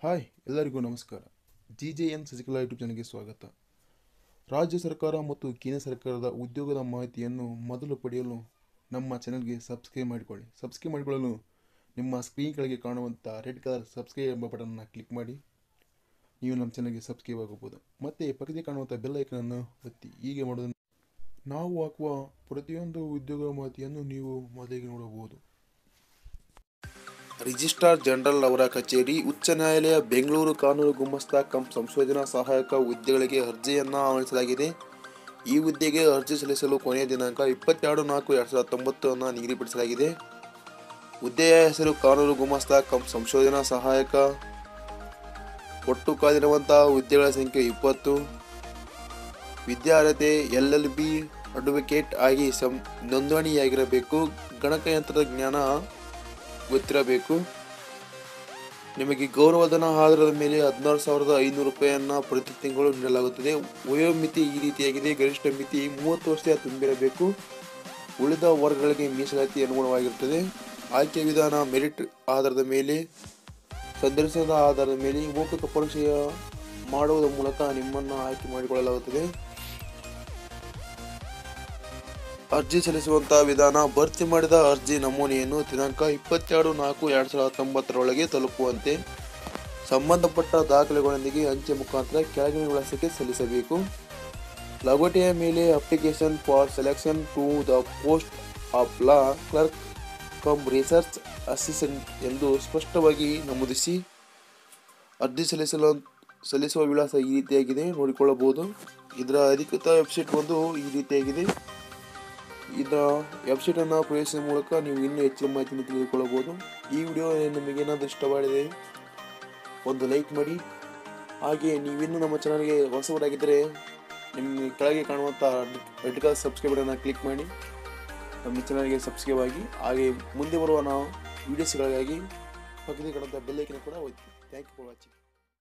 hi ಎಲ್ಲರಿಗೂ ನಮಸ್ಕಾರ G J N Sasikala YouTube ಚಾನಲ್ಗೆ ಸ್ವಾಗತ ರಾಜ್ಯ ಸರ್ಕಾರ ಮತ್ತು ಕೇಂದ್ರ ಸರ್ಕಾರದ ಉದ್ಯೋಗದ ಮಾಹಿತಿಯನ್ನು ಮೊದಲು ಪಡೆಯಲು ನಮ್ಮ ಚಾನಲ್ಗೆ ಸಬ್ಸ್ಕ್ರೈಬ್ ಮಾಡಿಕೊಳ್ಳಿ ಸಬ್ಸ್ಕ್ರೈಬ್ ಮಾಡಿಕೊಳ್ಳಲು ನಿಮ್ಮ ಸ್ಕ್ರೀನ್ ಕೆಳಗೆ ಕಾಣುವಂಥ ರೆಡ್ ಕಲರ್ ಸಬ್ಸ್ಕ್ರೈಬ್ ಎಂಬ ಬಟನ್ನ ಕ್ಲಿಕ್ ಮಾಡಿ ನೀವು ನಮ್ಮ ಚಾನಲ್ಗೆ ಸಬ್ಸ್ಕ್ರೈಬ್ ಆಗಬಹುದು ಮತ್ತು ಪಕ್ಕದಲ್ಲಿ ಕಾಣುವಂಥ ಬೆಲ್ ಐಕನನ್ನು ಒತ್ತಿ ಹೀಗೆ ಮಾಡೋದನ್ನು ನಾವು ಹಾಕುವ ಪ್ರತಿಯೊಂದು ಉದ್ಯೋಗ ಮಾಹಿತಿಯನ್ನು ನೀವು ಮೊದಲಿಗೆ ನೋಡಬಹುದು ರಿಜಿಸ್ಟ್ರಾರ್ ಜನರಲ್ ಅವರ ಕಚೇರಿ ಉಚ್ಚ ನ್ಯಾಯಾಲಯ ಬೆಂಗಳೂರು ಕಾನೂನು ಗುಮಾಸ್ತ ಕಂ ಸಂಶೋಧನಾ ಸಹಾಯಕ ಹುದ್ದೆಗಳಿಗೆ ಅರ್ಜಿಯನ್ನು ಆಹ್ವಾನಿಸಲಾಗಿದೆ ಈ ಹುದ್ದೆಗೆ ಅರ್ಜಿ ಸಲ್ಲಿಸಲು ಕೊನೆಯ ದಿನಾಂಕ ಇಪ್ಪತ್ತೆರಡು ನಾಲ್ಕು ಎರಡು ಸಾವಿರದ ಹತ್ತೊಂಬತ್ತನ್ನು ನಿಗದಿಪಡಿಸಲಾಗಿದೆ ಹುದ್ದೆಯ ಹೆಸರು ಕಾನೂನು ಗುಮಾಸ್ತ ಕಂ ಸಂಶೋಧನಾ ಸಹಾಯಕ ಒಟ್ಟು ಕಾದಿರುವಂತಹ ಹುದ್ದೆಗಳ ಸಂಖ್ಯೆ ಇಪ್ಪತ್ತು ವಿದ್ಯಾರ್ಹತೆ ಎಲ್ ಎಲ್ ಬಿ ಅಡ್ವೊಕೇಟ್ ಆಗಿ ಸಂ ನೋಂದಣಿಯಾಗಿರಬೇಕು ಗಣಕಯಂತ್ರದ ಜ್ಞಾನ ಗೊತ್ತಿರಬೇಕು ನಿಮಗೆ ಗೌರವಧನ ಆಧಾರದ ಮೇಲೆ ಹದಿನಾರು ಸಾವಿರದ ಐನೂರು ರೂಪಾಯಿಯನ್ನು ಪ್ರತಿ ತಿಂಗಳು ನೀಡಲಾಗುತ್ತದೆ ವಯೋಮಿತಿ ಈ ರೀತಿಯಾಗಿದೆ ಗರಿಷ್ಠ ಮಿತಿ ಮೂವತ್ತು ವರ್ಷ ತುಂಬಿರಬೇಕು ಉಳಿದ ವರ್ಗಗಳಿಗೆ ಮೀಸಲಾತಿ ಅನುಗುಣವಾಗಿರುತ್ತದೆ ಆಯ್ಕೆ ವಿಧಾನ ಮೆರಿಟ್ ಆಧಾರದ ಮೇಲೆ ಸಂದರ್ಶನದ ಆಧಾರದ ಮೇಲೆ ಮೌಖಿಕ ಪರೀಕ್ಷೆಯ ಮಾಡುವುದರ ಮೂಲಕ ನಿಮ್ಮನ್ನು ಆಯ್ಕೆ ಮಾಡಿಕೊಳ್ಳಲಾಗುತ್ತದೆ ಅರ್ಜಿ ಸಲ್ಲಿಸುವಂತಹ ವಿಧಾನ ಭರ್ತಿ ಮಾಡಿದ ಅರ್ಜಿ ನಮೂನೆಯನ್ನು ದಿನಾಂಕ ಇಪ್ಪತ್ತೆರಡು ನಾಲ್ಕು ಎರಡು ಸಾವಿರದ ಹತ್ತೊಂಬತ್ತರೊಳಗೆ ತಲುಪುವಂತೆ ಸಂಬಂಧಪಟ್ಟ ದಾಖಲೆಗಳೊಂದಿಗೆ ಅಂಚೆ ಮುಖಾಂತರ ಕೆಳಗಿನ ವಿಳಾಸಕ್ಕೆ ಸಲ್ಲಿಸಬೇಕು ಲಗೋಟೆಯ ಮೇಲೆ application for selection to the post of law clerk cum research assistant ಎಂದು ಸ್ಪಷ್ಟವಾಗಿ ನಮೂದಿಸಿ ಅರ್ಜಿ ಸಲ್ಲಿಸಲು ಸಲ್ಲಿಸುವ ವಿಳಾಸ ಈ ರೀತಿಯಾಗಿದೆ ನೋಡಿಕೊಳ್ಳಬಹುದು ಇದರ ಅಧಿಕೃತ ವೆಬ್ಸೈಟ್ ಒಂದು ಈ ರೀತಿಯಾಗಿದೆ ಇದರ ವೆಬ್ಸೈಟನ್ನು ಪ್ರವೇಶಿಸುವ ಮೂಲಕ ನೀವು ಇನ್ನೂ ಹೆಚ್ಚಿನ ಮಾಹಿತಿಯನ್ನು ತಿಳಿದುಕೊಳ್ಳಬಹುದು ಈ ವಿಡಿಯೋ ನಿಮಗೆ ಏನಾದರೂ ಇಷ್ಟವಾಗಿದೆ ಒಂದು ಲೈಕ್ ಮಾಡಿ ಹಾಗೆ ನೀವಿನ್ನೂ ನಮ್ಮ ಚಾನಲ್ಗೆ ಹೊಸಬರಾಗಿದ್ದರೆ ನಿಮ್ಮ ಕೆಳಗೆ ಕಾಣುವಂಥ ರೆಡ್ ಕಲರ್ ಸಬ್ಸ್ಕ್ರೈಬ್ ಬಟನ್ನ ಕ್ಲಿಕ್ ಮಾಡಿ ನಮ್ಮ ಚಾನಲ್ಗೆ ಸಬ್ಸ್ಕ್ರೈಬ್ ಆಗಿ ಹಾಗೆ ಮುಂದೆ ಬರುವ ನಾವು ವೀಡಿಯೋಸ್ಗಳಿಗಾಗಿ ಪಕ್ಕದಲ್ಲಿ ಕಾಣುವಂಥ ಬೆಲ್ಲೈಕನ್ನು ಕೂಡ ಒತ್ತಿ ಥ್ಯಾಂಕ್ ಯು ಫಾರ್ ವಾಚಿಂಗ್